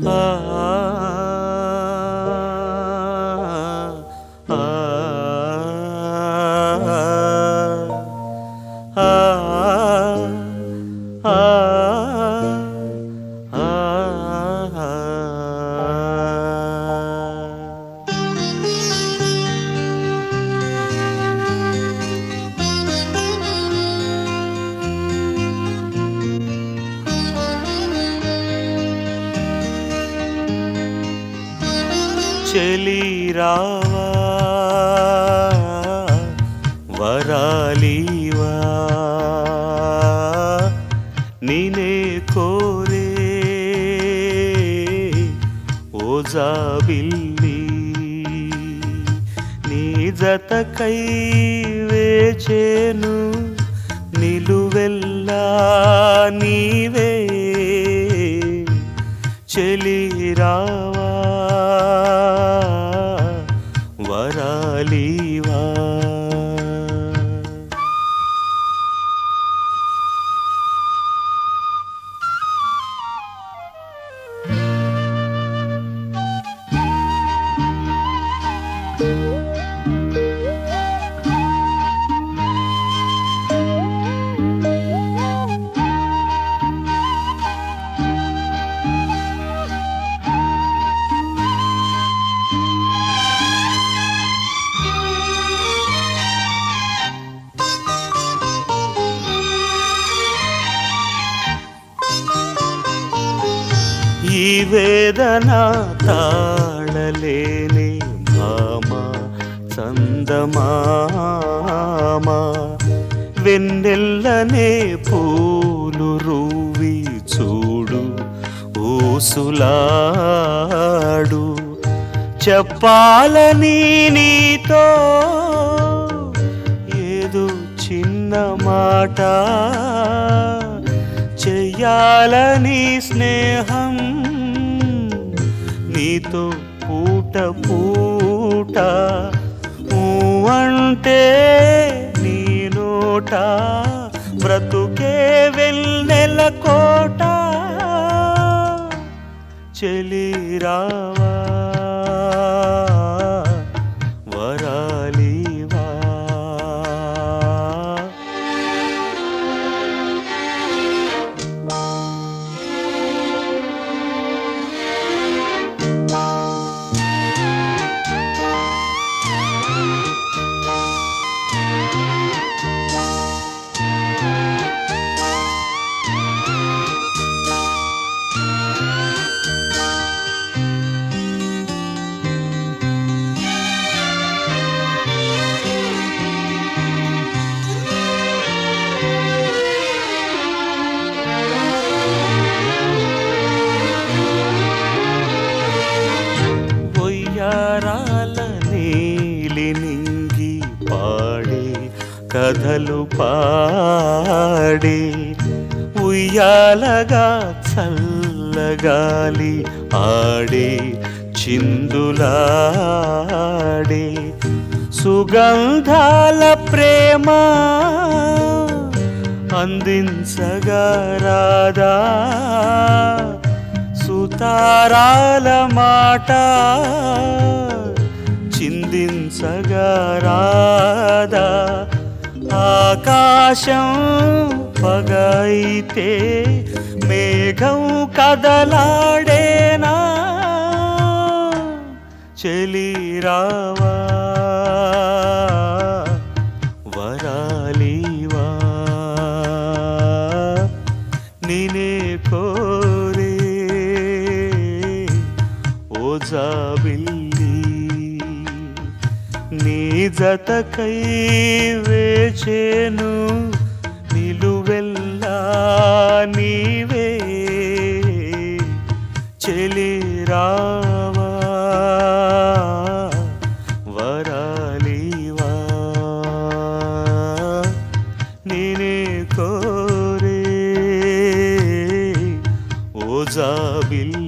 ఆ ఆ ఆ చెలి రావా వరాలీవా నినే కోరే ఓజాబిల్లి నీ జతకై వేచేను నిలువెల్లా నీవే చెలి రావా వరాలీవా ఈ వేదన తాళలేని భామ చందమామ వెన్నెల్లనే పూలు రువి చూడు ఊసులాడు చెప్పాలని నీతో ఏదో చిన్న మాట చెయ్యాలని స్నేహం నీతో పూట పూట ఊ అంటే నీ నోట బ్రతుకే వెన్నెల కోట చెలి రావా వరాలీవా ఒయ్యారాల నీలి నింగి పాడే కథలు పాడే ఉయ్యాలగా చల్లగాలి ఆడే చిందులాడే సుగంధాల ప్రేమ అందించగా రాదా సుతారాల మాట చిందించగా రాదా ఆకాశం పగైతే మేఘం కదలాడేనా చెలి రావా వరాలీవా నినే కోరే ఓజాబిల్లి నీ జతకై వేచేను నిలువెల్లా నీవే చెలి రావా వరాలీవా నేనే కోరే ఓజాబిల్